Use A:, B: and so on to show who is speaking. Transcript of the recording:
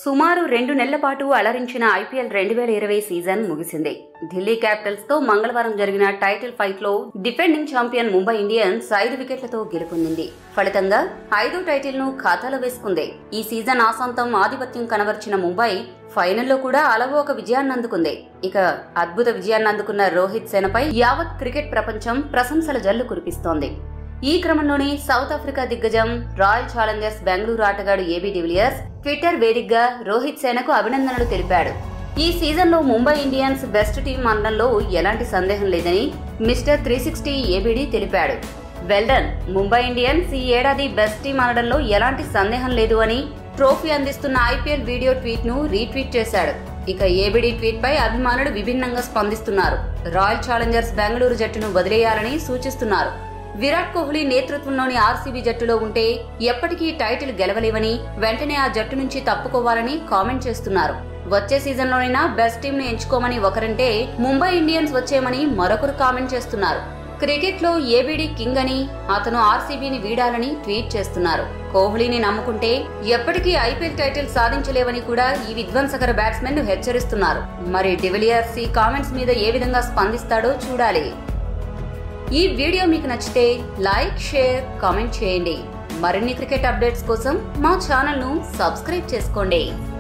A: సుమారు రెండు నెలల పాటు అలరించిన ఐపీఎల్ రెండు వేల ఇరవై సీజన్ ముగిసింది ఢిల్లీ క్యాపిటల్స్ తో మంగళవారం జరిగిన టైటిల్ ఫైట్ లో డిఫెండింగ్ ఛాంపియన్ ముంబై ఇండియన్స్ ఐదు వికెట్లతో గెలుపొందింది ఫలితంగా ఐదో టైటిల్ ను ఖాతాలో వేసుకుంది ఈ సీజన్ ఆసాంతం ఆధిపత్యం కనబర్చిన ముంబై ఫైనల్లో కూడా అలవోక విజయాన్ని అందుకుంది ఇక అద్భుత విజయాన్ని అందుకున్న రోహిత్ సేనపై యావత్ క్రికెట్ ప్రపంచం ప్రశంసల జల్లు కురిపిస్తోంది ఈ క్రమంలోనే సౌత్ ఆఫ్రికా దిగ్గజం రాయల్ ఛాలెంజర్స్ బెంగళూరు ఆటగాడు ఏబీ డివిలియర్స్ ట్విట్టర్ వేదికగా రోహిత్ సేనకు అభినందనలు తెలిపాడు ఈ సీజన్లో ముంబై ఇండియన్స్ బెస్ట్ టీం అనడంలో ఎలాంటి సందేహం లేదని మిస్టర్ త్రీ సిక్స్టీ ఏబిడి తెలిపాడు వెల్డన్ ముంబై ఇండియన్స్ ఈ ఏడాది బెస్ట్ టీం అనడంలో ఎలాంటి సందేహం లేదు అని ట్రోఫీ అందిస్తున్న ఐపీఎల్ వీడియో ట్వీట్ ను రీట్వీట్ చేశాడు ఇక ఏబిడి ట్వీట్ పై అభిమానులు విభిన్నంగా స్పందిస్తున్నారు రాయల్ ఛాలెంజర్స్ బెంగళూరు జట్టును వదిలేయాలని సూచిస్తున్నారు విరాట్ కోహ్లీ నేతృత్వంలోని ఆర్సీబీ జట్టులో ఉంటే ఎప్పటికీ టైటిల్ గెలవలేవని వెంటనే ఆ జట్టు నుంచి తప్పుకోవాలని కామెంట్ చేస్తున్నారు వచ్చే సీజన్లోనైనా బెస్ట్ టీం ని ఎంచుకోమని ఒకరంటే ముంబై ఇండియన్స్ వచ్చేయమని మరొకరు కామెంట్ చేస్తున్నారు క్రికెట్ లో ఏబిడి కింగ్ అని అతను ఆర్సీబీని వీడాలని ట్వీట్ చేస్తున్నారు కోహ్లీని నమ్ముకుంటే ఎప్పటికీ ఐపీఎల్ టైటిల్ సాధించలేవని కూడా ఈ విధ్వంసకర బ్యాట్స్మెన్ హెచ్చరిస్తున్నారు మరి డివిలియర్స్ ఈ కామెంట్స్ మీద ఏ విధంగా స్పందిస్తాడో చూడాలి ఈ వీడియో మీకు నచ్చితే లైక్ షేర్ కామెంట్ చేయండి మరిన్ని క్రికెట్ అప్డేట్స్ కోసం మా ఛానల్ను సబ్స్క్రైబ్ చేసుకోండి